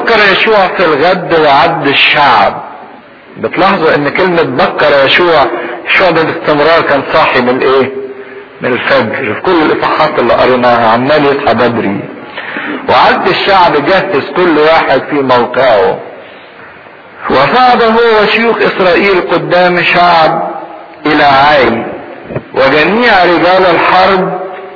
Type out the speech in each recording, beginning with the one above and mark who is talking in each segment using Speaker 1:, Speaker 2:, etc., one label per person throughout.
Speaker 1: وبكر يشوع في الغد وعد الشعب بتلاحظوا ان كلمة بكر يشوع يشوع ده باستمرار كان صاحي من ايه من الفجر في كل الاصحاحات اللي قريناها عمال يصحى بدري وعد الشعب جهز كل واحد في موقعه وصعد هو وشيوخ اسرائيل قدام شعب الى عاي وجميع رجال الحرب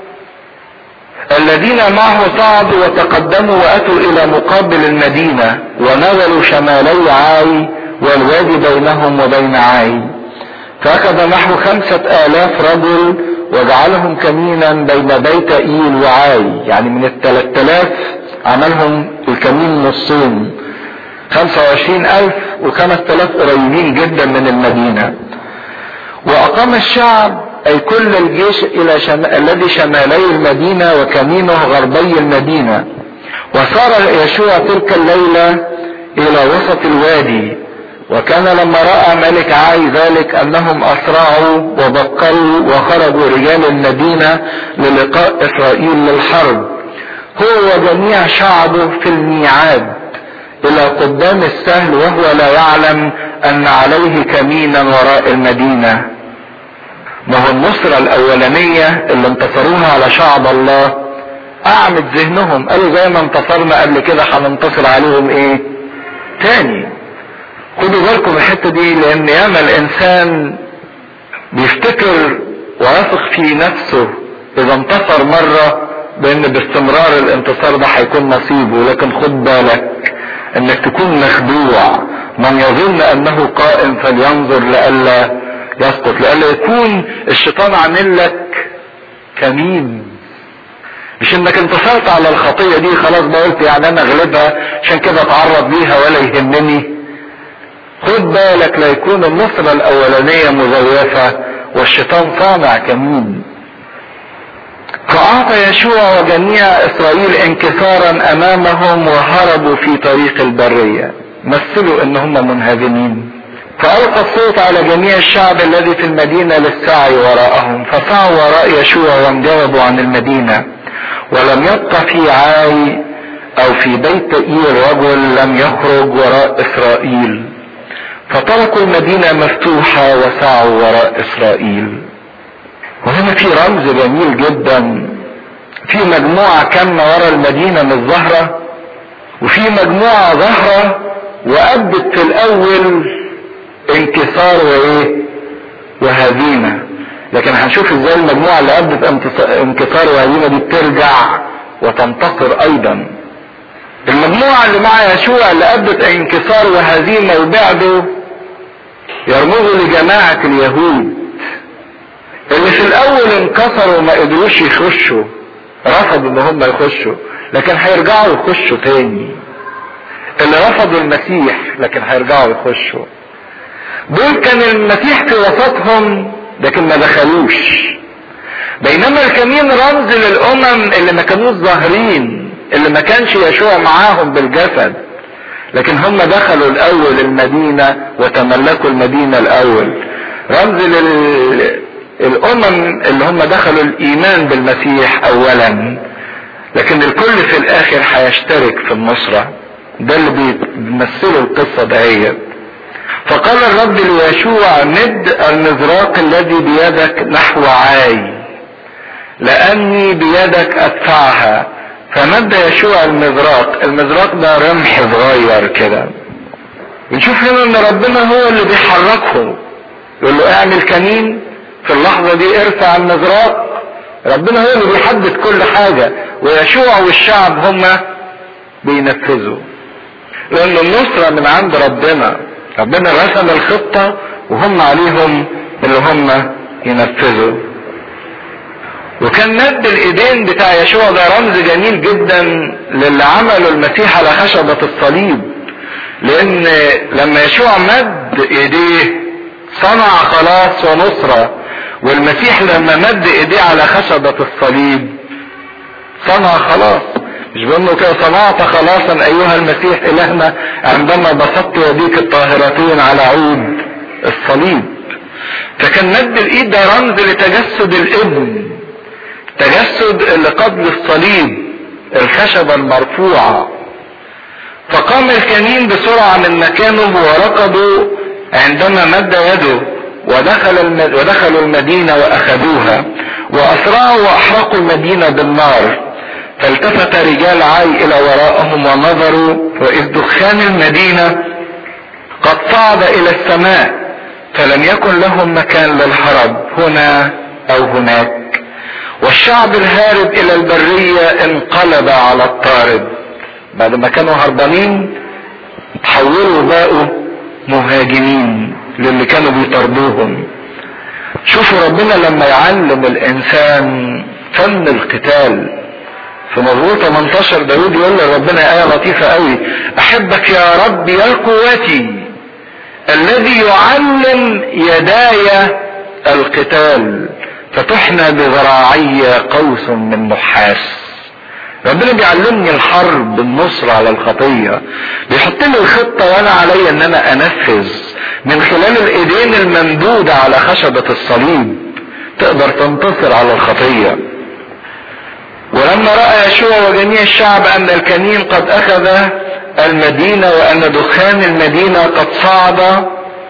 Speaker 1: الذين معه صعدوا وتقدموا واتوا الى مقابل المدينة ونزلوا شمالي عاي والوادي بينهم وبين عاي فاخذ نحو خمسة الاف رجل وجعلهم كمينا بين بيت ايل وعاي يعني من الثلاث الاف عملهم الكمين نصين خمسة وعشرين الف وخمس الاف قريبين جدا من المدينة واقام الشعب اي كل الجيش الى شم... الذي شمالي المدينة وكمينه غربي المدينة وصار يشوع تلك الليلة الى وسط الوادي وكان لما رأى ملك عاي ذلك انهم اسرعوا وبقروا وخرجوا رجال المدينة للقاء اسرائيل للحرب هو وجميع شعبه في الميعاد الى قدام السهل وهو لا يعلم ان عليه كمينا وراء المدينة ما هو النصرة الاولانية اللي انتصروها على شعب الله اعمد ذهنهم قالوا زي ما انتصرنا قبل كده هننتصر عليهم ايه تاني خدوا بالكم من الحته دي لان ياما الانسان بيفتكر ويثق في نفسه اذا انتصر مره بان باستمرار الانتصار ده هيكون نصيبه لكن خد بالك انك تكون مخدوع من يظن انه قائم فلينظر لئلا يسقط لئلا يكون الشيطان عامل لك كمين مش انك انتصرت على الخطية دي خلاص بقى قلت يعني انا اغلبها عشان كده اتعرض ليها ولا يهمني خد بالك لا يكون النصرة الاولانية مزيفة والشيطان صانع كمين فأعطى يشوع وجميع إسرائيل انكسارا أمامهم وهربوا في طريق البرية مثلوا إن هم منهزمين فألقى الصوت على جميع الشعب الذي في المدينة للسعي وراءهم فسعوا وراء يشوع وانجذبوا عن المدينة ولم يبق في عاي أو في بيت إيل رجل لم يخرج وراء إسرائيل فتركوا المدينة مفتوحة وسعوا وراء إسرائيل وهنا في رمز جميل جدا في مجموعة كاملة ورا المدينة من الزهرة وفي مجموعة ظهرة وأبت في الأول انكسار وإيه وهزيمة لكن هنشوف ازاي المجموعة اللي أبت انكسار وهزيمة دي بترجع وتنتصر أيضا المجموعة اللي مع يشوع اللي أبت انكسار وهزيمة وبعدوا يرمزوا لجماعة اليهود اللي في الاول انكسروا وما قدروش يخشوا رفضوا ان هم يخشوا لكن هيرجعوا يخشوا تاني اللي رفضوا المسيح لكن هيرجعوا يخشوا دول كان المسيح في وسطهم لكن ما دخلوش بينما الكمين رمز للامم اللي ما كانوش ظاهرين اللي ما كانش يشوع معاهم بالجسد لكن هم دخلوا الاول المدينة وتملكوا المدينة الاول رمز لل الامم اللي هم دخلوا الايمان بالمسيح اولا لكن الكل في الاخر هيشترك في النصرة ده اللي بيمثله القصة دهيت فقال الرب ليشوع مد المزراق الذي بيدك نحو عاي لاني بيدك ادفعها فمد يشوع المزراق المزراق ده رمح صغير كده بنشوف هنا ان ربنا هو اللي بيحركه يقول له اعمل كمين في اللحظة دي ارفع المزراق ربنا هو اللي بيحدد كل حاجة ويشوع والشعب هم بينفذوا لان النصرة من عند ربنا ربنا رسم الخطة وهم عليهم اللي هم ينفذوا وكان مد الايدين بتاع يشوع ده رمز جميل جدا للي عمله المسيح على خشبة الصليب لان لما يشوع مد ايديه صنع خلاص ونصرة والمسيح لما مد ايديه على خشبة الصليب صنع خلاص مش بانه كده صنعت خلاصا ايها المسيح الهنا عندما بسطت يديك الطاهرتين على عود الصليب فكان مد الايد ده رمز لتجسد الابن تجسد اللي قبل الصليب الخشبة المرفوعة فقام قام الكنين بسرعة من مكانه وركضوا عندما مد يده ودخل المد... ودخلوا المدينة وأخذوها وأسرعوا وأحرقوا المدينة بالنار فالتفت رجال عاي إلى وراءهم ونظروا وإذ دخان المدينة قد صعد إلى السماء فلم يكن لهم مكان للهرب هنا أو هناك والشعب الهارب إلى البرية انقلب على الطارد بعد ما كانوا هربانين تحولوا بقوا مهاجمين للي كانوا بيطردوهم شوفوا ربنا لما يعلم الانسان فن القتال في مزمور 18 داود يقول لربنا آية لطيفة قوي أحبك يا رب يا قوتي الذي يعلم يداي القتال فتحنى بذراعي قوس من نحاس ربنا بيعلمني الحرب النصر على الخطية بيحط لي الخطة وانا علي ان انا انفذ من خلال الايدين الممدودة على خشبة الصليب تقدر تنتصر على الخطية ولما رأى يشوع وجميع الشعب ان الكنين قد اخذ المدينة وان دخان المدينة قد صعد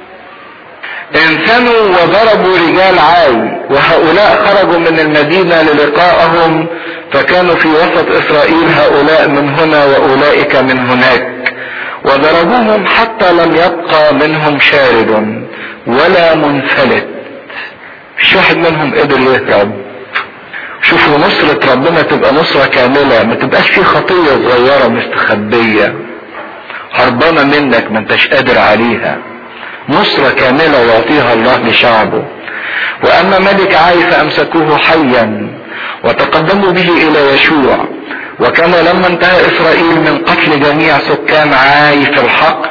Speaker 1: انثنوا وضربوا رجال عاي وهؤلاء خرجوا من المدينة للقائهم فكانوا في وسط اسرائيل هؤلاء من هنا واولئك من هناك وضربوهم حتى لم يبقى منهم شارد ولا منفلت مش واحد منهم قدر يهرب شوفوا نصرة ربنا تبقى نصرة كاملة ما تبقاش في خطية صغيرة مستخبية هربانة منك ما انتش قادر عليها نصرة كاملة يعطيها الله لشعبه واما ملك عاي فامسكوه حيا وتقدموا به الى يشوع وكان لما انتهى اسرائيل من قتل جميع سكان عاي في الحقل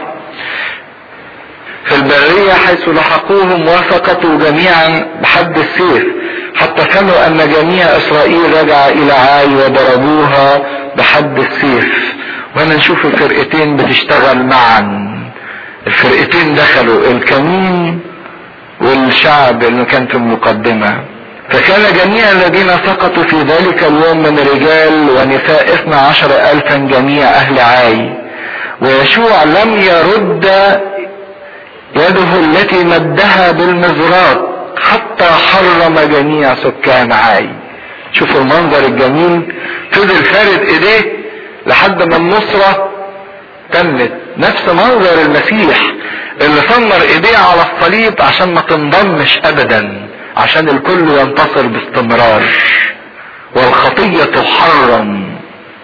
Speaker 1: في البرية حيث لحقوهم وسقطوا جميعا بحد السيف حتى كانوا ان جميع اسرائيل رجع الى عاي وضربوها بحد السيف وهنا نشوف الفرقتين بتشتغل معا الفرقتين دخلوا الكمين والشعب اللي كان في المقدمة فكان جميع الذين سقطوا في ذلك اليوم من رجال ونساء اثنى عشر الفا جميع اهل عاي ويشوع لم يرد يده التي مدها بالمزرات حتى حرم جميع سكان عاي شوفوا المنظر الجميل فضل فارد ايديه لحد ما النصرة تمت نفس منظر المسيح اللي صمر ايديه على الصليب عشان ما تنضمش ابدا عشان الكل ينتصر باستمرار والخطية تحرم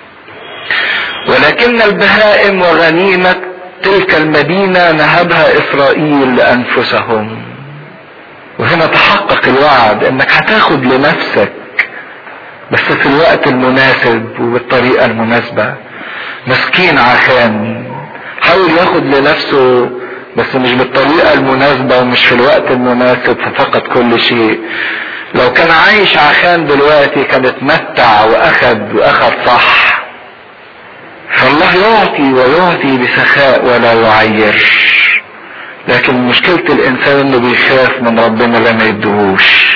Speaker 1: ولكن البهائم وغنيمة تلك المدينة نهبها اسرائيل لانفسهم وهنا تحقق الوعد انك هتاخد لنفسك بس في الوقت المناسب وبالطريقة المناسبة مسكين عشان حاول ياخد لنفسه بس مش بالطريقة المناسبة ومش في الوقت المناسب ففقد كل شيء لو كان عايش عشان دلوقتي كان اتمتع واخد واخد صح فالله يعطي ويعطي بسخاء ولا يعير لكن مشكلة الانسان انه بيخاف من ربنا لما يدهوش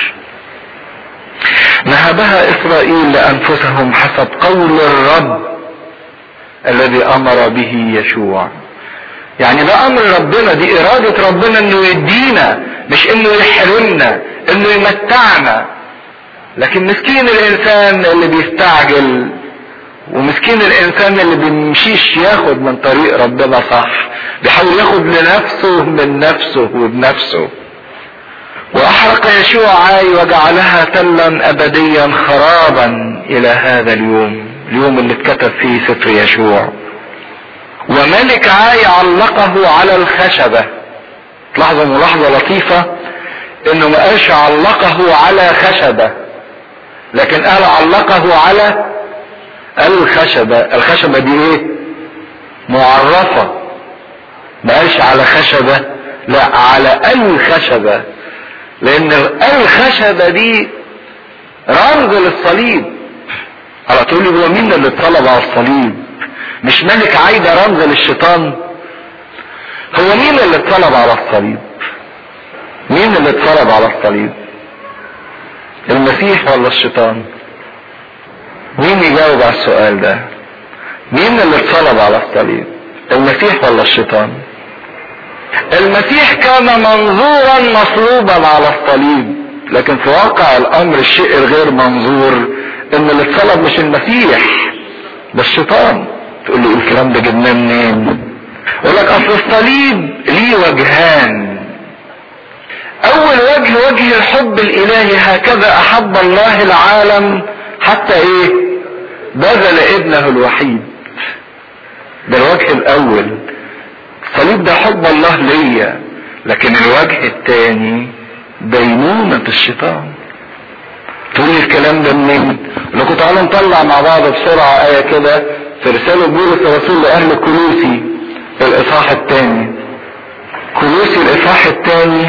Speaker 1: نهبها اسرائيل لانفسهم حسب قول الرب الذي امر به يشوع يعني ده امر ربنا دي ارادة ربنا انه يدينا مش انه يحرمنا انه يمتعنا لكن مسكين الانسان اللي بيستعجل ومسكين الانسان اللي بيمشيش ياخد من طريق ربنا صح بيحاول ياخد لنفسه من نفسه وبنفسه واحرق يشوع عاي وجعلها تلا ابديا خرابا الى هذا اليوم اليوم اللي اتكتب فيه سفر يشوع وملك عاي علقه على الخشبة تلاحظوا ملاحظة لطيفة انه ما قالش علقه على خشبة لكن قال علقه على الخشبة الخشبة دي ايه معرفة ما قالش على خشبة لا على الخشبة لان الخشبة دي رمز للصليب على تقول لي هو مين اللي اتصلب على الصليب مش ملك عايدة رمز للشيطان هو مين اللي اتصلب على الصليب مين اللي اتصلب على الصليب المسيح ولا الشيطان مين يجاوب على السؤال ده مين اللي اتصلب على الصليب المسيح ولا الشيطان المسيح كان منظورا مصلوبا على الصليب لكن في واقع الامر الشيء الغير منظور ان اللي اتصلب مش المسيح ده الشيطان تقول لي الكلام ده جبناه منين يقول لك اصل الصليب ليه وجهان اول وجه وجه الحب الالهي هكذا احب الله العالم حتى ايه بذل ابنه الوحيد ده الوجه الاول الصليب ده حب الله ليا لكن الوجه الثاني دينونة الشيطان تقول لي الكلام ده منين؟ لو تعالوا نطلع مع بعض بسرعة آية كده في رسالة بولس الرسول لأهل كلوسي الإصحاح الثاني كلوسي الإصحاح الثاني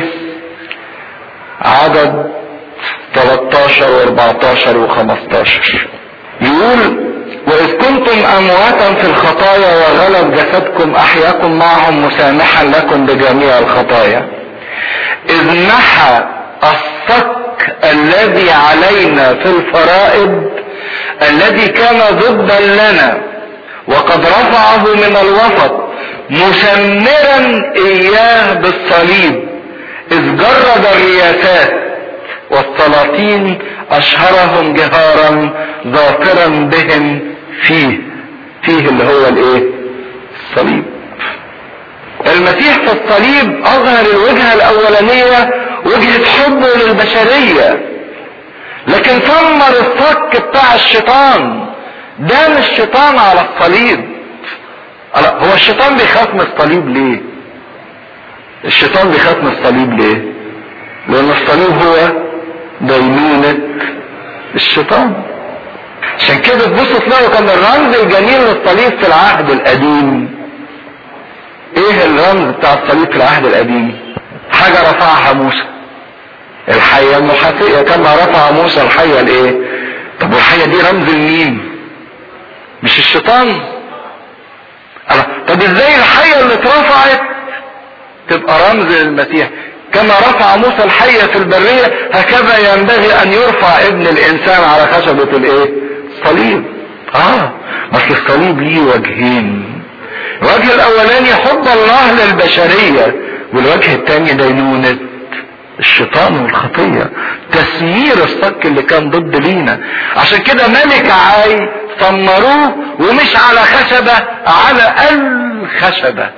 Speaker 1: عدد 13 و14 و15 يقول وإذ كنتم أمواتا في الخطايا وغلب جسدكم أحياكم معهم مسامحا لكم بجميع الخطايا إذ نحى الصك الذي علينا في الفرائض الذي كان ضدا لنا وقد رفعه من الوسط مسمرا إياه بالصليب إذ جرد الرياسات والسلاطين أشهرهم جهارا ظافرا بهم فيه فيه اللي هو الايه الصليب المسيح في الصليب اظهر الوجهة الاولانية وجهة حبه للبشرية لكن ثمر الصك بتاع الشيطان دام الشيطان على الصليب هو الشيطان بيخاف من الصليب ليه الشيطان بيخاف من الصليب ليه لان الصليب هو دينونة الشيطان عشان كده تبصوا تلاقوا كان الرمز الجميل للصليب في العهد القديم ايه الرمز بتاع الصليب في العهد القديم حاجة رفعها موسى الحية المحاسية كما رفع موسى الحية الايه طب والحية دي رمز لمين مش الشيطان الله طب ازاي الحية اللي اترفعت تبقى رمز للمسيح كما رفع موسى الحية في البرية هكذا ينبغي ان يرفع ابن الانسان على خشبة الايه الصليب اه اصل الصليب ليه وجهين الوجه الاولاني حب الله للبشرية والوجه الثاني دينونة الشيطان والخطية تسمير الصك اللي كان ضد لينا عشان كده ملك عاي ثمروه ومش على خشبة على الخشبة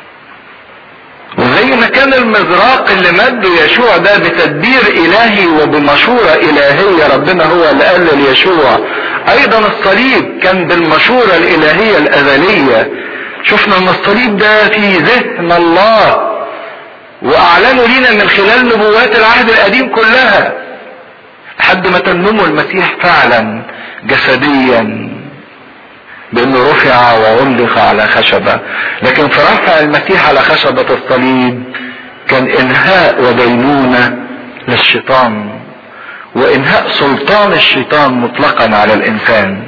Speaker 1: وزي ما كان المزراق اللي مده يشوع ده بتدبير الهي وبمشورة الهية ربنا هو اللي قال ليشوع ايضا الصليب كان بالمشورة الالهية الازلية شفنا ان الصليب ده في ذهن الله واعلنوا لينا من خلال نبوات العهد القديم كلها لحد ما تمموا المسيح فعلا جسديا بانه رفع وعلق على خشبة لكن في رفع المسيح على خشبة الصليب كان انهاء ودينونة للشيطان وانهاء سلطان الشيطان مطلقا على الانسان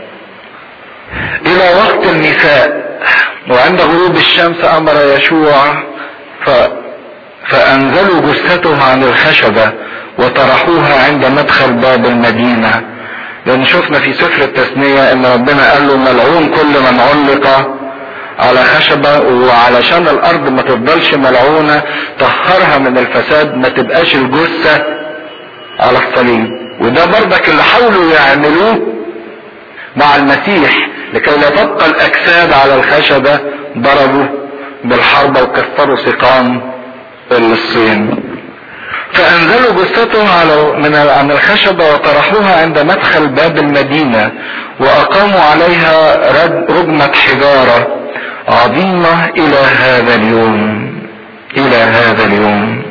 Speaker 1: الى وقت النساء وعند غروب الشمس امر يشوع ف... فانزلوا جثته عن الخشبة وطرحوها عند مدخل باب المدينة لان شفنا في سفر التثنية ان ربنا قال له ملعون كل من علق على خشبة وعلشان الارض ما تفضلش ملعونة طهرها من الفساد ما تبقاش الجثة على الصليب وده برضك اللي حاولوا يعملوه مع المسيح لكي لا تبقى الاجساد على الخشبة ضربوا بالحربة وكسروا سقام الصين فانزلوا جثته على من عن الخشبة وطرحوها عند مدخل باب المدينة واقاموا عليها رجمة حجارة عظيمة الى هذا اليوم الى هذا اليوم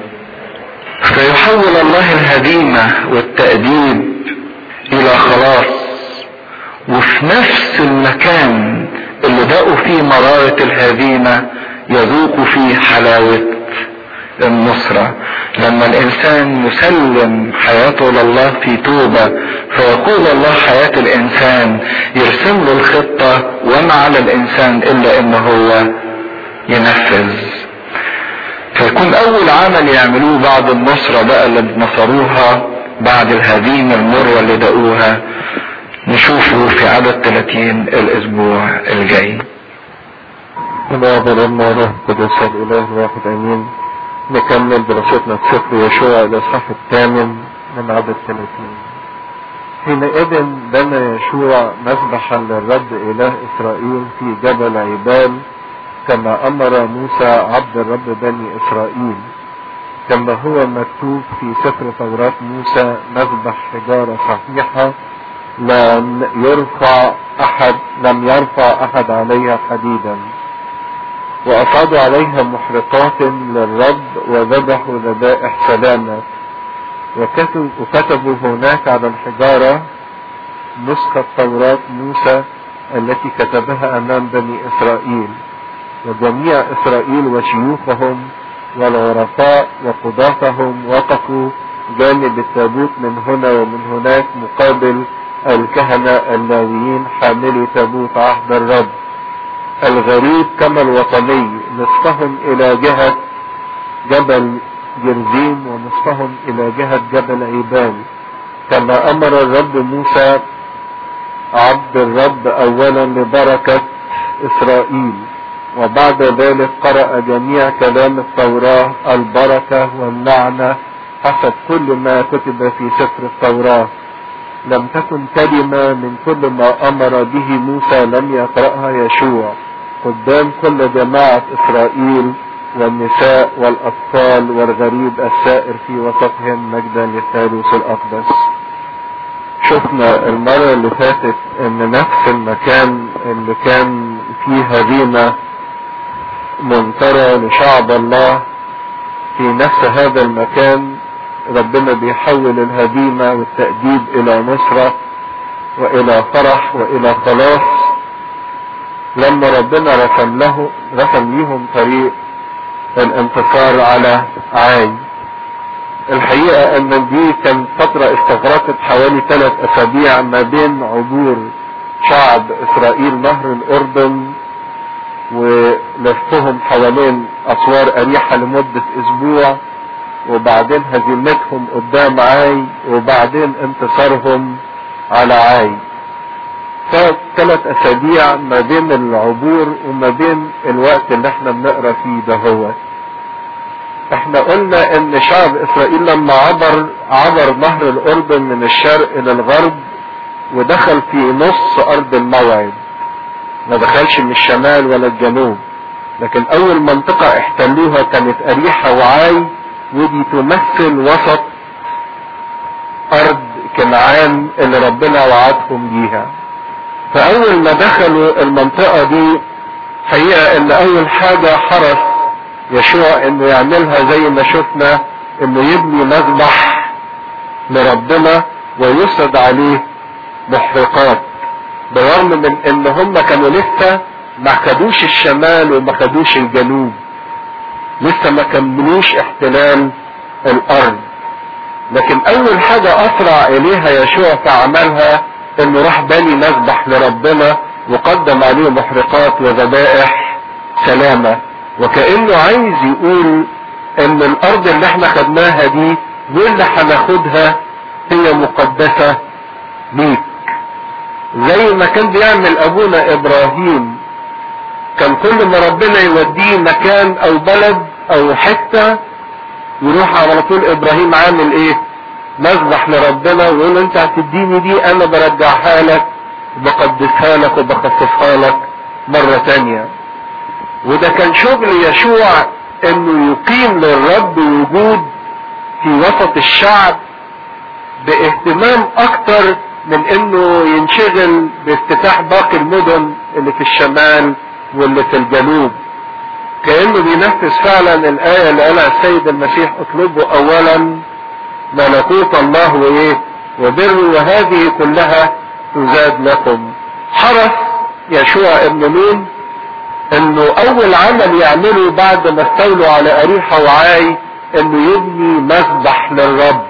Speaker 1: فيحول الله الهزيمة والتأديب الى خلاص وفي نفس المكان اللي دقوا فيه مرارة الهزيمة يذوقوا فيه حلاوة النصرة لما الانسان يسلم حياته لله في توبة فيقول الله حياة الانسان يرسم له الخطة وما على الانسان الا ان هو ينفذ فيكون اول عمل يعملوه بعد النصرة بقى اللي نصروها بعد الهزيمة المرة اللي دقوها نشوفه في عدد 30 الاسبوع الجاي
Speaker 2: الله ولما روح القدس الإله الواحد أمين نكمل دراستنا في سفر يشوع الإصحاح الثامن من عدد 30 حينئذ بنى يشوع مذبحا للرب إله إسرائيل في جبل عبال كما أمر موسى عبد الرب بني إسرائيل كما هو مكتوب في سفر توراة موسى مذبح حجارة صحيحة لم يرفع أحد لم يرفع أحد عليها حديدا وأصعدوا عليها محرقات للرب وذبحوا ذبائح سلامة وكتبوا هناك على الحجارة نسخة توراة موسى التي كتبها أمام بني إسرائيل وجميع إسرائيل وشيوخهم والعرفاء وقضاتهم وقفوا جانب التابوت من هنا ومن هناك مقابل الكهنة اللاويين حاملي تابوت عهد الرب الغريب كما الوطني نصفهم الى جهة جبل جرزيم ونصفهم الى جهة جبل عيبان كما امر الرب موسى عبد الرب اولا لبركة اسرائيل وبعد ذلك قرأ جميع كلام التوراة البركة واللعنة حسب كل ما كتب في سفر التوراة لم تكن كلمة من كل ما أمر به موسى لم يقرأها يشوع قدام كل جماعة إسرائيل والنساء والأطفال والغريب السائر في وسطهم مجدا للثالوث الأقدس شفنا المرة اللي فاتت ان نفس المكان اللي كان فيه هزيمة منكرة لشعب الله في نفس هذا المكان ربنا بيحول الهزيمة والتأديب إلى نصرة وإلى فرح وإلى خلاص لما ربنا رسم له رسم ليهم طريق الانتصار على عاي الحقيقة ان دي كانت فترة استغرقت حوالي ثلاث اسابيع ما بين عبور شعب اسرائيل نهر الاردن ولفهم حوالين اسوار اريحة لمدة اسبوع وبعدين هزيمتهم قدام عاي وبعدين انتصارهم على عاي ثلاث اسابيع ما بين العبور وما بين الوقت اللي احنا بنقرا فيه ده هو احنا قلنا ان شعب اسرائيل لما عبر عبر نهر الاردن من الشرق الى الغرب ودخل في نص ارض الموعد ما دخلش من الشمال ولا الجنوب لكن اول منطقة احتلوها كانت اريحة وعاي ودي تمثل وسط ارض كنعان اللي ربنا وعدهم بيها فاول ما دخلوا المنطقة دي حقيقة ان اول حاجة حرص يشوع انه يعملها زي ما شفنا انه يبني مذبح لربنا ويسرد عليه محرقات بالرغم من ان هم كانوا لسه ما خدوش الشمال وما خدوش الجنوب لسه ما كملوش احتلال الارض لكن اول حاجة اسرع اليها يشوع في عملها انه راح بني مذبح لربنا وقدم عليه محرقات وذبائح سلامة وكأنه عايز يقول ان الارض اللي احنا خدناها دي واللي هناخدها هي مقدسة ليك زي ما كان بيعمل ابونا ابراهيم كان كل ما ربنا يوديه مكان او بلد او حتة يروح على طول ابراهيم عامل ايه مذبح لربنا ويقول انت هتديني دي انا برجعها لك وبقدسها لك وبخصصها لك مرة تانية وده كان شغل يشوع انه يقيم للرب وجود في وسط الشعب باهتمام اكتر من انه ينشغل بافتتاح باقي المدن اللي في الشمال واللي في الجنوب كانه بينفذ فعلا الايه اللي قالها السيد المسيح اطلبوا اولا ملكوت الله وايه وبر وهذه كلها تزاد لكم حرص يشوع ابن نون انه اول عمل يعمله بعد ما استولوا على اريحة وعاي انه يبني مذبح للرب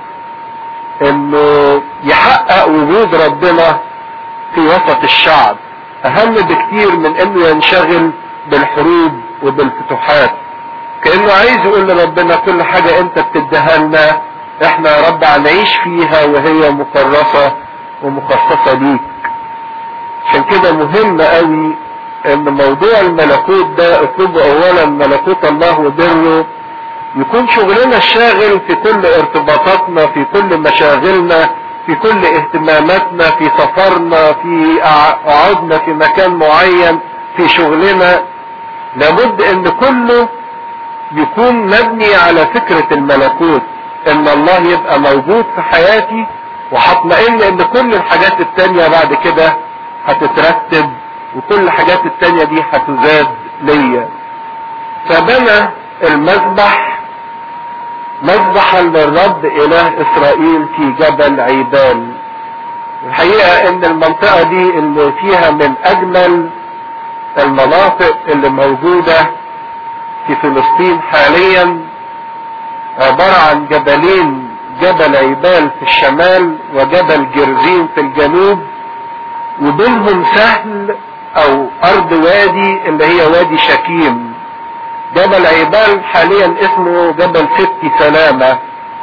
Speaker 2: انه يحقق وجود ربنا في وسط الشعب اهم بكتير من انه ينشغل بالحروب وبالفتوحات كانه عايز يقول لربنا كل حاجة انت بتديها لنا احنا يا رب هنعيش فيها وهي مكرسة ومخصصة ليك عشان كده مهم قوي ان موضوع الملكوت ده اطلبوا اولا ملكوت الله وبره يكون شغلنا الشاغل في كل ارتباطاتنا في كل مشاغلنا في كل اهتماماتنا في سفرنا في قعودنا في مكان معين في شغلنا لابد ان كله يكون مبني على فكرة الملكوت ان الله يبقى موجود في حياتي وهطمئن ان كل الحاجات التانية بعد كده هتترتب وكل الحاجات التانية دي هتزاد ليا فبنى المذبح مذبحا للرب اله اسرائيل في جبل عيبال الحقيقة ان المنطقة دي اللي فيها من اجمل المناطق اللي موجودة في فلسطين حاليا عبارة عن جبلين جبل عيبال في الشمال وجبل جرزين في الجنوب وبينهم سهل او ارض وادي اللي هي وادي شكيم جبل عيبال حاليا اسمه جبل ست سلامة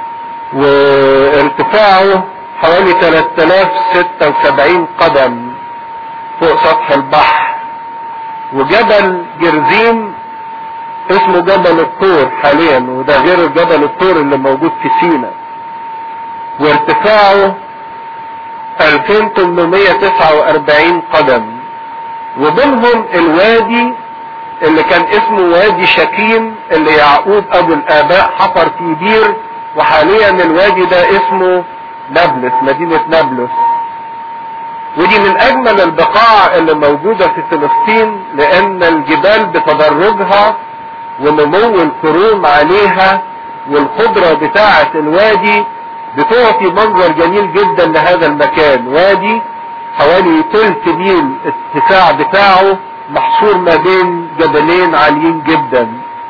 Speaker 2: وارتفاعه حوالي 3076 قدم فوق سطح البحر وجبل جرزين اسمه جبل الطور حاليا وده غير جبل الطور اللي موجود في سينا وارتفاعه 2849 قدم وبينهم الوادي اللي كان اسمه وادي شكيم اللي يعقوب ابو الاباء حفر فيه بير وحاليا الوادي ده اسمه نابلس مدينة نابلس ودي من اجمل البقاع اللي موجودة في فلسطين لان الجبال بتدرجها ونمو الكروم عليها والخضرة بتاعة الوادي بتعطي منظر جميل جدا لهذا المكان وادي حوالي تلت ميل اتساع بتاعه محصور ما بين جبلين عاليين جدا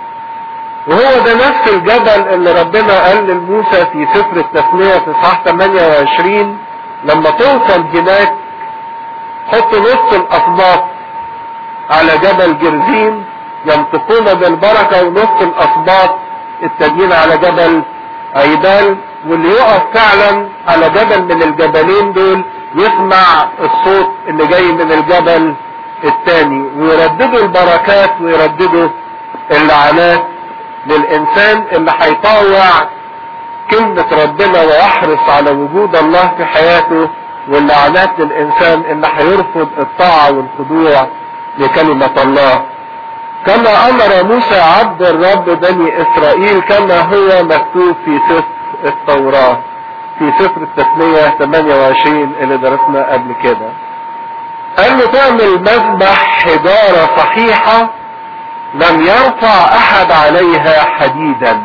Speaker 2: وهو ده نفس الجبل اللي ربنا قال لموسى في سفر التثنية في صح 28 لما توصل هناك حط نص الأصباط على جبل جرزين ينطقون بالبركة ونص الأصباط التانيين على جبل عيبال واللي يقف فعلا على جبل من الجبلين دول يسمع الصوت اللي جاي من الجبل الثاني ويرددوا البركات ويرددوا اللعنات للإنسان اللي هيطاوع كلمة ربنا ويحرص على وجود الله في حياته واللعنات للإنسان اللي هيرفض الطاعة والخضوع لكلمة الله كما أمر موسى عبد الرب بني إسرائيل كما هو مكتوب في سفر التوراة في سفر التثنية 28 اللي درسنا قبل كده قال له تعمل مذبح حجارة صحيحة لم يرفع احد عليها حديدا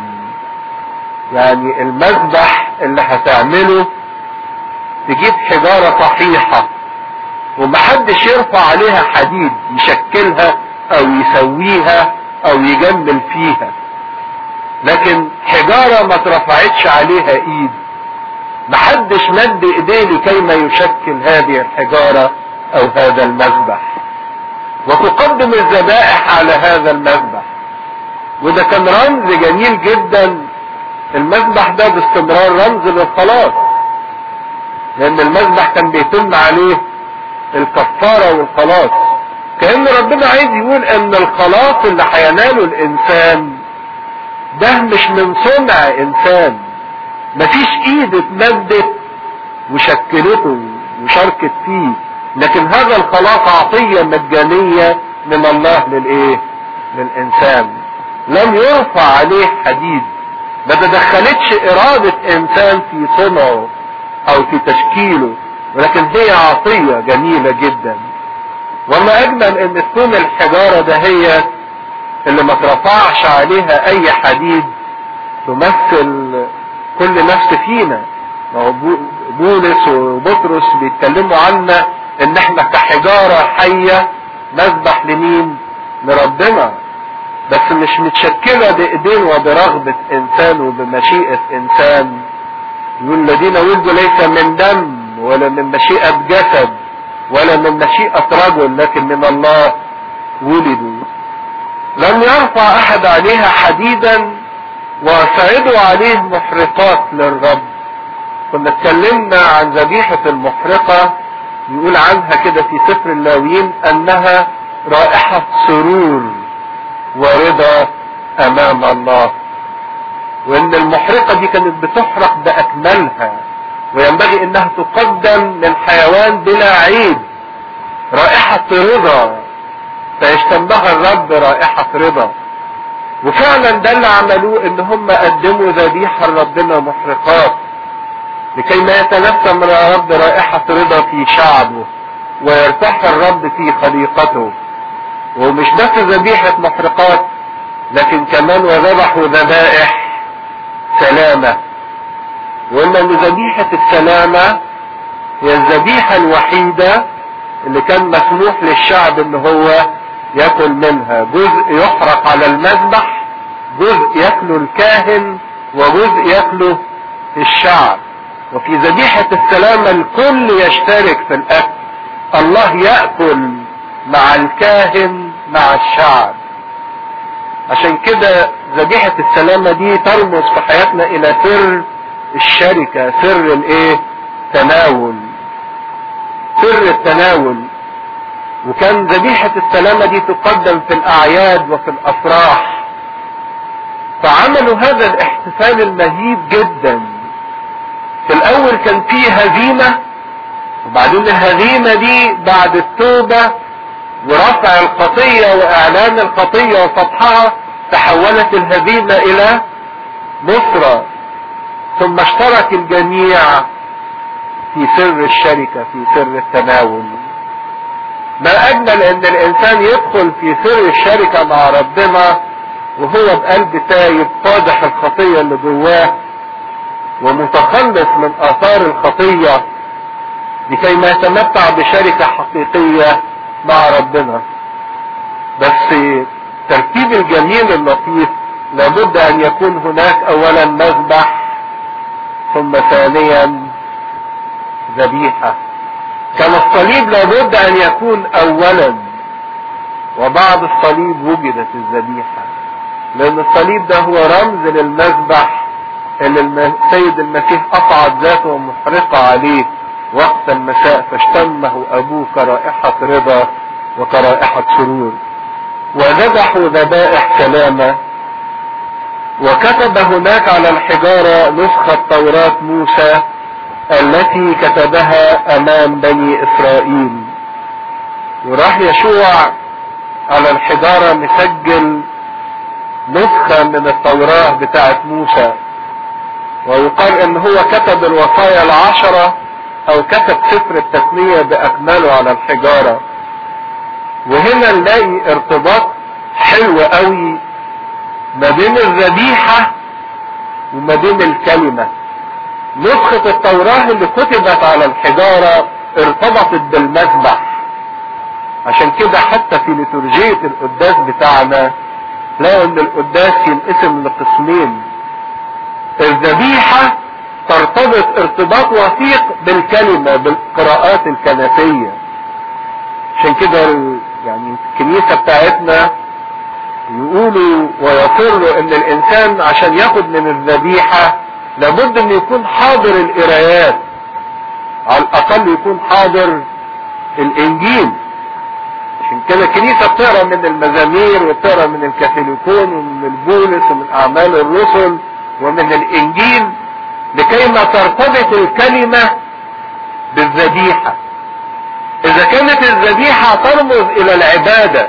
Speaker 2: يعني المذبح اللي هتعمله تجيب حجارة صحيحة ومحدش يرفع عليها حديد يشكلها او يسويها او يجمل فيها لكن حجارة ما اترفعتش عليها ايد محدش مد ايديه لكي ما يشكل هذه الحجارة او هذا المذبح وتقدم الذبائح على هذا المذبح وده كان رمز جميل جدا المذبح ده باستمرار رمز للخلاص لان المذبح كان بيتم عليه الكفارة والخلاص كأن ربنا عايز يقول ان الخلاص اللي هيناله الانسان ده مش من صنع انسان مفيش ايد اتمدت وشكلته وشاركت فيه لكن هذا الخلاص عطية مجانية من الله للايه للانسان لم يرفع عليه حديد ما تدخلتش ارادة انسان في صنعه او في تشكيله ولكن هي عطية جميلة جدا وما اجمل ان تكون الحجارة ده هي اللي ما ترفعش عليها اي حديد تمثل كل نفس فينا بولس وبطرس بيتكلموا عنا ان احنا كحجارة حية نذبح لمين لربنا بس مش متشكلة بايدين وبرغبة انسان وبمشيئة انسان يقول الذين ولدوا ليس من دم ولا من مشيئة جسد ولا من مشيئة رجل لكن من الله ولدوا لم يرفع احد عليها حديدا وسعدوا عليه محرقات للرب كنا اتكلمنا عن ذبيحة المحرقة يقول عنها كده في سفر اللاويين انها رائحة سرور ورضا امام الله وان المحرقة دي كانت بتحرق باكملها وينبغي انها تقدم للحيوان بلا عيب رائحة رضا فيشتم لها الرب رائحة رضا وفعلا ده اللي عملوه ان هم قدموا ذبيحة لربنا محرقات لكي ما يتنسم الرب رائحة رضا في شعبه ويرتاح الرب في خليقته ومش بس ذبيحة محرقات لكن كمان وذبحوا ذبائح سلامة وقلنا ان ذبيحة السلامة هي الذبيحة الوحيدة اللي كان مسموح للشعب ان هو ياكل منها جزء يحرق على المذبح جزء ياكله الكاهن وجزء ياكله الشعب وفي ذبيحة السلامة الكل يشترك في الاكل الله يأكل مع الكاهن مع الشعب عشان كده ذبيحة السلامة دي ترمز في حياتنا الى سر الشركة سر الايه تناول سر التناول وكان ذبيحة السلامة دي تقدم في الأعياد وفي الأفراح فعملوا هذا الاحتفال المهيب جدا في الأول كان فيه هزيمة وبعدين الهزيمة دي بعد التوبة ورفع الخطية وإعلان الخطية وفتحها تحولت الهزيمة إلى نصرة ثم اشترك الجميع في سر الشركة في سر التناول ما اجمل ان الانسان يدخل في سر الشركة مع ربنا وهو بقلب تايب فاضح الخطية اللي جواه ومتخلص من اثار الخطية لكي ما يتمتع بشركة حقيقية مع ربنا بس ترتيب الجميل اللطيف لابد ان يكون هناك اولا مذبح ثم ثانيا ذبيحة كان الصليب لابد ان يكون اولا وبعد الصليب وجدت الذبيحة لان الصليب ده هو رمز للمذبح اللي السيد المسيح اصعد ذاته محرقة عليه وقت المساء فاشتمه ابوه كرائحة رضا وكرائحة سرور وذبحوا ذبائح سلامة وكتب هناك على الحجارة نسخة توراة موسى التي كتبها امام بني اسرائيل وراح يشوع على الحجارة مسجل نسخة من التوراة بتاعت موسى ويقال ان هو كتب الوصايا العشرة او كتب سفر التثنية باكمله على الحجارة وهنا نلاقي ارتباط حلو قوي ما بين الذبيحة وما بين الكلمة نسخة التوراة اللي كتبت على الحجارة ارتبطت بالمذبح عشان كده حتى في لتورجية القداس بتاعنا لقوا ان القداس ينقسم لقسمين الذبيحة ترتبط ارتباط وثيق بالكلمة بالقراءات الكنسية عشان كده يعني الكنيسة بتاعتنا يقولوا ويصروا ان الانسان عشان ياخد من الذبيحة لابد ان يكون حاضر القرايات على الاقل يكون حاضر الانجيل عشان كده الكنيسة بتقرا من المزامير وبتقرا من الكاثوليكون ومن البولس ومن اعمال الرسل ومن الانجيل لكي ما ترتبط الكلمة بالذبيحة اذا كانت الذبيحة ترمز الى العبادة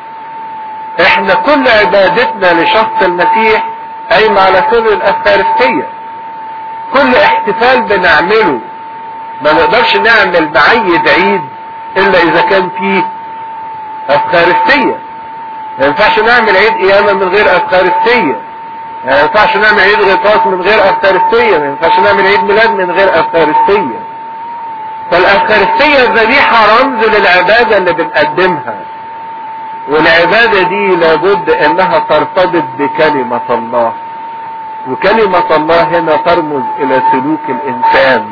Speaker 2: احنا كل عبادتنا لشخص المسيح قايمة على سر الافخارستية كل احتفال بنعمله ما نقدرش نعمل معيد عيد الا اذا كان فيه افخارستية ما ينفعش نعمل عيد قيامة من غير افخارستية ما ينفعش نعمل عيد غطاس من غير افخارستية ما ينفعش نعمل عيد ميلاد من غير افخارستية فالافخارستية الذبيحة رمز للعبادة اللي بنقدمها والعبادة دي لابد انها ترتبط بكلمة الله وكلمة الله هنا ترمز الى سلوك الانسان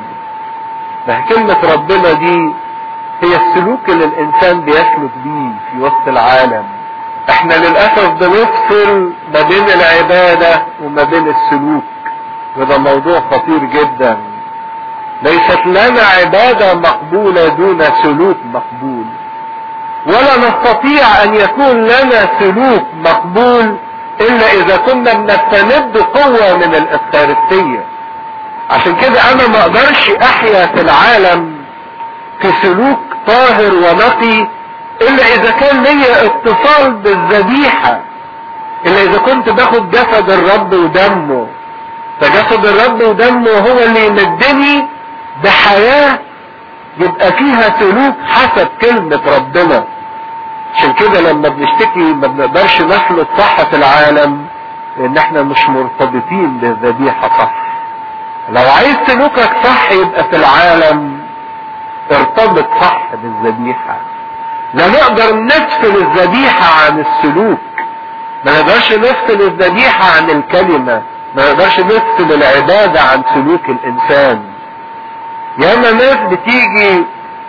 Speaker 2: فكلمة ربنا دي هي السلوك اللي الانسان بيسلك بيه في وسط العالم احنا للأسف بنفصل ما بين العبادة وما بين السلوك وده موضوع خطير جدا ليست لنا عبادة مقبولة دون سلوك مقبول ولا نستطيع ان يكون لنا سلوك مقبول الا اذا كنا بنستمد قوة من الافخارستية عشان كده انا ما اقدرش احيا في العالم في سلوك طاهر ونقي الا اذا كان ليا اتصال بالذبيحة الا اذا كنت باخد جسد الرب ودمه فجسد الرب ودمه هو اللي يمدني بحياة يبقى فيها سلوك حسب كلمة ربنا عشان كده لما بنشتكي ما بنقدرش نسلك صح في العالم لان احنا مش مرتبطين بالذبيحة صح لو عايز سلوكك صح يبقى في العالم ارتبط صح بالذبيحة لا نقدر نفصل الذبيحة عن السلوك ما نقدرش نفصل الذبيحة عن الكلمة ما نقدرش نفصل العبادة عن سلوك الانسان ياما ناس بتيجي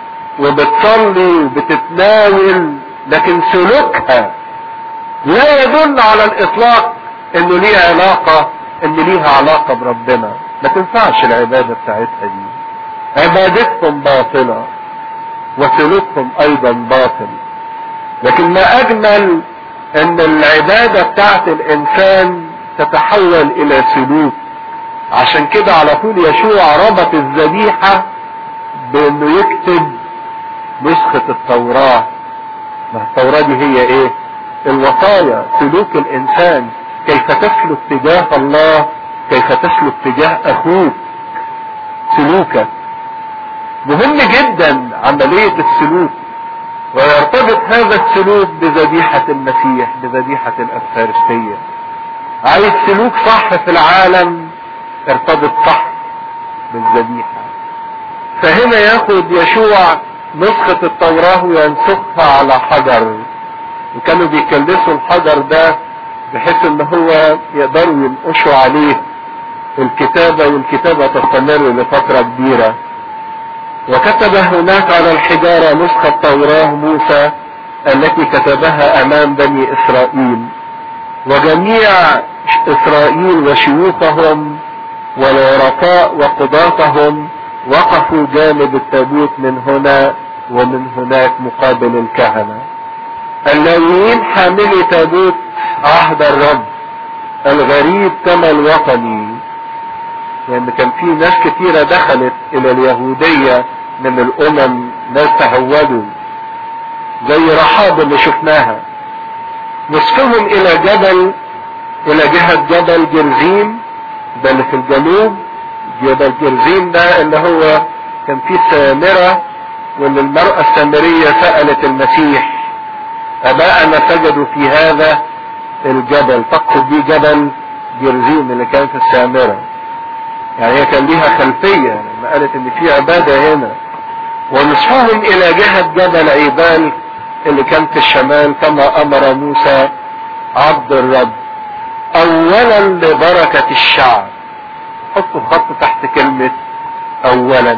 Speaker 2: وبتصلي وبتتناول لكن سلوكها لا يدل على الاطلاق انه ليها علاقة ان ليها علاقة بربنا ما تنفعش العبادة بتاعتها دي عبادتهم باطلة وسلوكهم ايضا باطل لكن ما اجمل ان العبادة بتاعت الانسان تتحول الى سلوك عشان كده على طول يشوع ربط الذبيحة بانه يكتب نسخة التوراة ما التوراة دي هي ايه الوصايا سلوك الانسان كيف تسلك تجاه الله كيف تسلك تجاه اخوك سلوكك مهم جدا عملية السلوك ويرتبط هذا السلوك بذبيحة المسيح بذبيحة الأفخارستية عايز سلوك صح في العالم ارتبط صح بالذبيحة فهنا ياخد يشوع نسخة التوراة وينسخها على حجر وكانوا بيكلسوا الحجر ده بحيث ان هو يقدروا ينقشوا عليه الكتابة والكتابة تستمر لفترة كبيرة وكتب هناك على الحجارة نسخة توراة موسى التي كتبها امام بني اسرائيل وجميع اسرائيل وشيوخهم والورثاء وقضاتهم وقفوا جانب التابوت من هنا ومن هناك مقابل الكهنة اللاويين حاملي تابوت عهد الرب الغريب كما الوطني لان يعني كان في ناس كتيرة دخلت الى اليهودية من الامم ناس تهودوا زي رحاب اللي شفناها نصفهم الى جبل الى جهة جبل جرزيم ده اللي في الجنوب جبل جرزيم ده اللي هو كان فيه سامرة وان المرأة السامرية سألت المسيح اباءنا سجدوا في هذا الجبل تقصد بيه جبل جرزيم اللي كان في السامرة يعني هي كان ليها خلفية لما قالت ان في عبادة هنا ونصفهم الى جهة جبل عيبال اللي كان في الشمال كما امر موسى عبد الرب اولا لبركة الشعب حطوا خط تحت كلمة اولا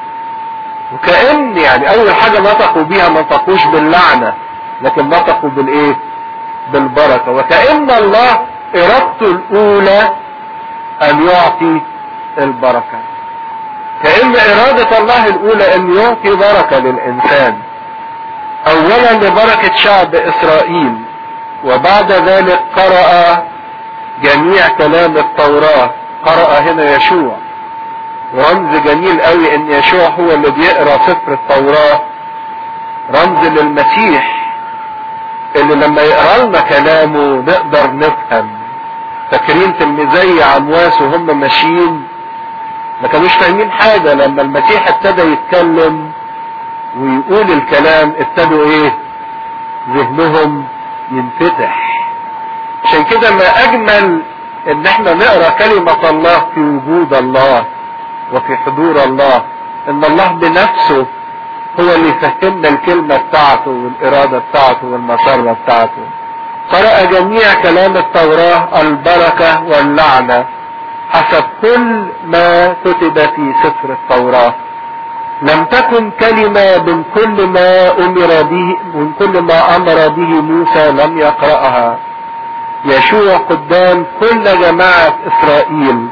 Speaker 2: وكأن يعني اول حاجة نطقوا بيها ما نطقوش باللعنة لكن نطقوا بالايه بالبركة وكأن الله ارادته الاولى ان يعطي البركة كأن ارادة الله الاولى ان يعطي بركة للانسان اولا لبركة شعب اسرائيل وبعد ذلك قرأ جميع كلام التوراة قرأ هنا يشوع رمز جميل قوي ان يشوع هو اللي بيقرأ سفر التوراة رمز للمسيح اللي لما يقرأ لنا كلامه نقدر نفهم فاكرين تلميذي عمواس وهم ماشيين ما كانوش فاهمين حاجة لما المسيح ابتدى يتكلم ويقول الكلام ابتدوا ايه ذهنهم ينفتح عشان كده ما اجمل ان احنا نقرا كلمة الله في وجود الله وفي حضور الله ان الله بنفسه هو اللي يفهمنا الكلمة بتاعته والارادة بتاعته والمسرة بتاعته قرأ جميع كلام التوراة البركة واللعنة حسب كل ما كتب في سفر التوراة لم تكن كلمة من كل ما أمر به من كل ما أمر به موسى لم يقرأها يشوع قدام كل جماعة إسرائيل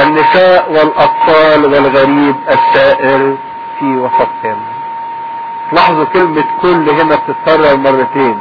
Speaker 2: النساء والأطفال والغريب السائر في وسطهم لاحظوا كلمة كل هنا بتتكرر مرتين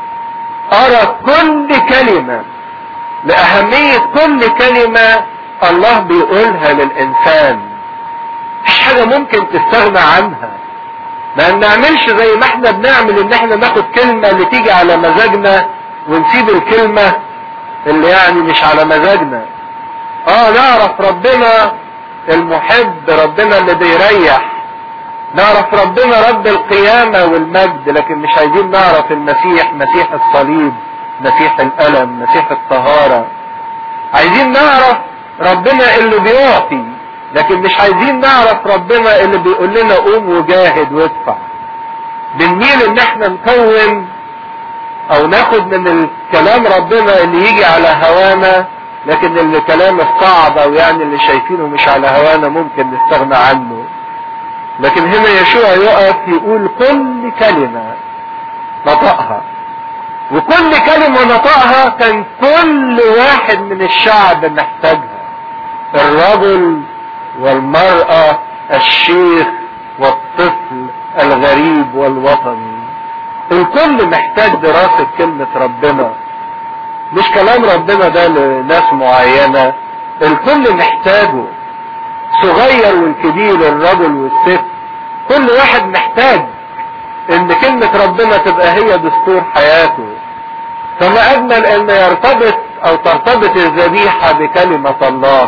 Speaker 2: أرى كل كلمة لأهمية كل كلمة الله بيقولها للإنسان مفيش حاجة ممكن تستغنى عنها ما نعملش زي ما احنا بنعمل ان احنا ناخد كلمة اللي تيجي على مزاجنا ونسيب الكلمة اللي يعني مش على مزاجنا اه نعرف ربنا المحب ربنا اللي بيريح نعرف ربنا رب القيامة والمجد لكن مش عايزين نعرف المسيح مسيح الصليب مسيح الألم مسيح الطهارة عايزين نعرف ربنا اللي بيعطي لكن مش عايزين نعرف ربنا اللي بيقول لنا قوم وجاهد وادفع بنميل ان احنا نكون او ناخد من الكلام ربنا اللي يجي على هوانا لكن الكلام الصعب او يعني اللي شايفينه مش على هوانا ممكن نستغنى عنه لكن هنا يشوع يقف يقول كل كلمة نطقها وكل كلمة نطقها كان كل واحد من الشعب محتاجها الرجل والمرأة الشيخ والطفل الغريب والوطني الكل محتاج دراسة كلمة ربنا مش كلام ربنا ده لناس معينة الكل محتاجه صغير والكبير الرجل والست كل واحد محتاج ان كلمة ربنا تبقى هي دستور حياته فما اجمل ان يرتبط او ترتبط الذبيحة بكلمة الله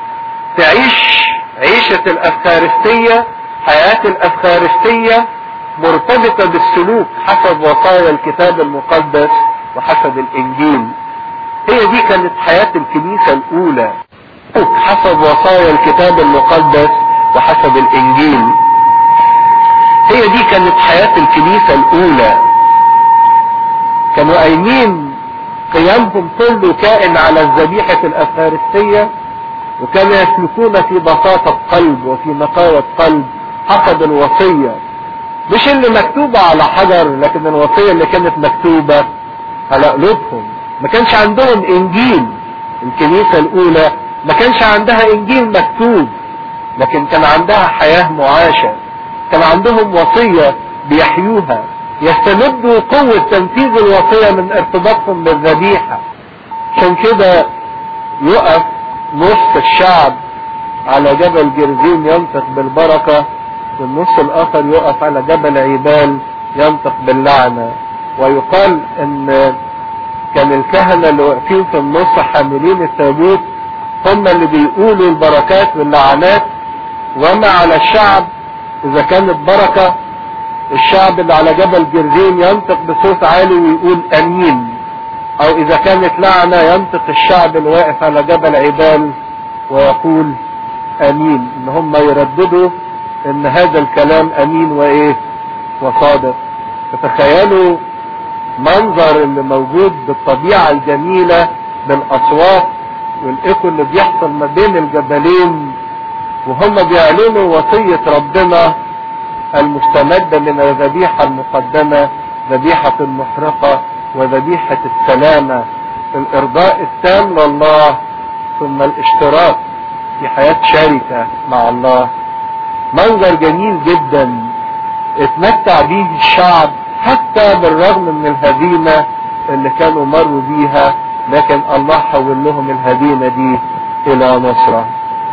Speaker 2: تعيش عيشة الافخارستية حياة الافخارستية مرتبطة بالسلوك حسب وصايا الكتاب المقدس وحسب الانجيل هي دي كانت حياة الكنيسة الاولى حسب وصايا الكتاب المقدس وحسب الانجيل هي دي كانت حياة الكنيسة الاولى كانوا قايمين قيامهم كله كائن على الذبيحة الافارستية وكانوا يسلكون في بساطة قلب وفي نقاوة قلب حسب الوصية مش اللي مكتوبة على حجر لكن الوصية اللي كانت مكتوبة على قلوبهم ما كانش عندهم انجيل الكنيسة الاولى ما كانش عندها انجيل مكتوب لكن كان عندها حياة معاشة كان عندهم وصية بيحيوها يستمدوا قوة تنفيذ الوصية من ارتباطهم بالذبيحة عشان كده يقف نص الشعب على جبل جرزين ينطق بالبركة والنص الاخر يقف على جبل عيبال ينطق باللعنة ويقال ان كان الكهنة اللي واقفين في النص حاملين التابوت هم اللي بيقولوا البركات واللعنات وما على الشعب اذا كانت بركة الشعب اللي على جبل جرزين ينطق بصوت عالي ويقول امين او اذا كانت لعنة ينطق الشعب اللي واقف على جبل عبال ويقول امين ان هم يرددوا ان هذا الكلام امين وايه وصادق فتخيلوا منظر اللي موجود بالطبيعة الجميلة بالاصوات والايكو اللي بيحصل ما بين الجبلين وهم بيعلنوا وصية ربنا المستمدة من الذبيحة المقدمة ذبيحة المحرقة وذبيحة السلامة الارضاء التام لله ثم الاشتراك في حياة شركة مع الله منظر جميل جدا اتمتع به الشعب حتى بالرغم من الهزيمة اللي كانوا مروا بيها لكن الله حول لهم الهزيمة دي الى نصرة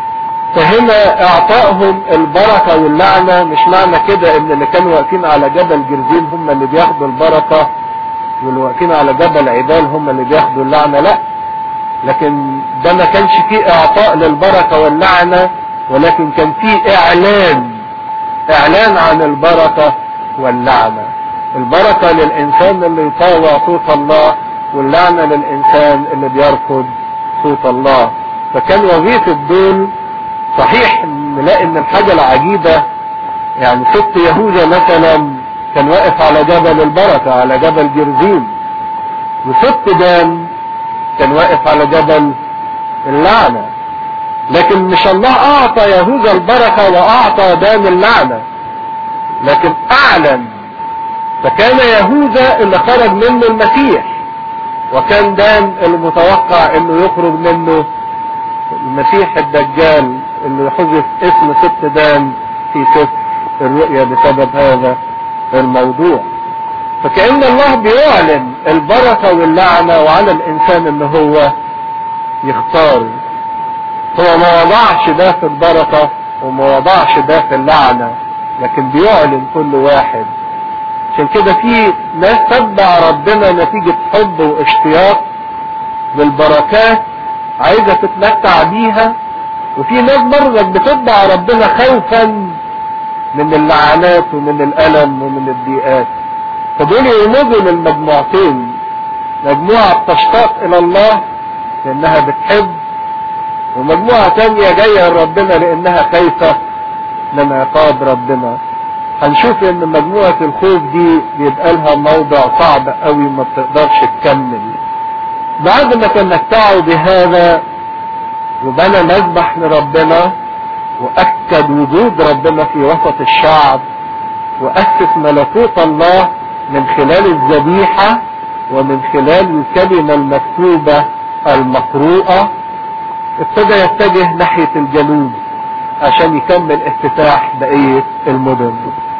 Speaker 2: فهنا اعطائهم البركة واللعنة مش معنى كده ان اللي كانوا واقفين على جبل جرزين هم اللي بياخدوا البركة واللي واقفين على جبل عبال هم اللي بياخدوا اللعنة لا لكن ده ما كانش فيه اعطاء للبركة واللعنة ولكن كان فيه اعلان اعلان عن البركة واللعنة البركة للانسان اللي يطاوع صوت الله واللعنة للانسان اللي بيرفض صوت الله فكان وظيفة دول صحيح نلاقي ان الحاجة العجيبة يعني ست يهوذا مثلا كان واقف على جبل البركة على جبل جرزين وست دان كان واقف على جبل اللعنة لكن مش الله اعطى يهوذا البركة واعطى دان اللعنة لكن اعلن فكان يهوذا اللي خرج منه المسيح وكان دان المتوقع انه يخرج منه المسيح الدجال اللي حذف اسم ست دان في سفر الرؤيا بسبب هذا الموضوع فكأن الله بيعلن البركة واللعنة وعلى الإنسان إن هو يختار هو ما وضعش ده في البركة وما وضعش ده في اللعنة لكن بيعلن كل واحد عشان كده في ناس تتبع ربنا نتيجة حب واشتياق للبركات عايزة تتمتع بيها وفي ناس برضك بتتبع ربنا خوفا من اللعنات ومن الألم ومن الضيقات فدول يرمزوا للمجموعتين مجموعة بتشتاق إلى الله لأنها بتحب ومجموعة تانية جاية لربنا لأنها خايفة من عقاب ربنا هنشوف ان مجموعة الخوف دي بيبقى لها موضع صعب قوي ما بتقدرش تكمل بعد ما تمتعوا بهذا وبنى مذبح لربنا واكد وجود ربنا في وسط الشعب واسس ملكوت الله من خلال الذبيحة ومن خلال الكلمة المكتوبة المقروءة ابتدى يتجه ناحية الجنوب عشان يكمل افتتاح بقية المدن